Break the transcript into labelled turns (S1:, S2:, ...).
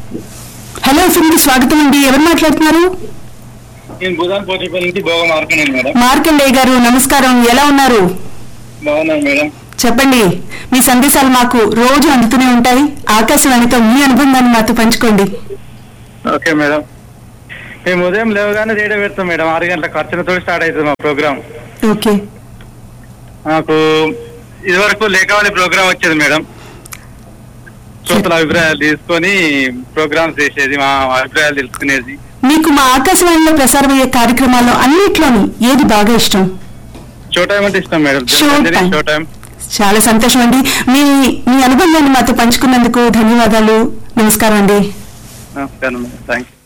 S1: Hello FM కి స్వాగతం అండి ఎవరు మాట్లాడుతున్నారు
S2: నేను భూదాన్ పోటీపల్లి నుంచి భోగ మార్కున్నాను మేడం
S1: మార్కండేయ గారు నమస్కారం ఎలా ఉన్నారు
S2: బాగున్నాను మేడం
S1: చెప్పండి మీ సందేశాలు మాకు రోజు అందుతూనే ఉంటాయి ఆకాశవాణితో మీ అనుబంధాన్ని మాతో పంచుకోండి
S2: ఓకే మేడం మేము ఉదయం లేవగానే రేడియో పెడతాం మేడం ఆరు గంటలకు అర్చనతో స్టార్ట్ అవుతుంది మా ప్రోగ్రామ్
S1: ఓకే
S2: నాకు ఇదివరకు లేఖవాలి ప్రోగ్రామ్ వచ్చేది మేడం శ్రోతల అభిప్రాయాలు తీసుకొని ప్రోగ్రామ్స్ చేసేది మా అభిప్రాయాలు తెలుసుకునేది
S1: మీకు మా ఆకాశవాణిలో ప్రసారమయ్యే కార్యక్రమాల్లో అన్నిట్లోని ఏది బాగా ఇష్టం
S2: షో టైం అంటే ఇష్టం madam
S1: show time.
S2: Show time
S1: చాలా సంతోషం అండి మీ మీ అనుబంధాన్ని మాతో పంచుకున్నందుకు ధన్యవాదాలు నమస్కారం అండి
S2: నమస్కారం మేడం థ్యాంక్ యూ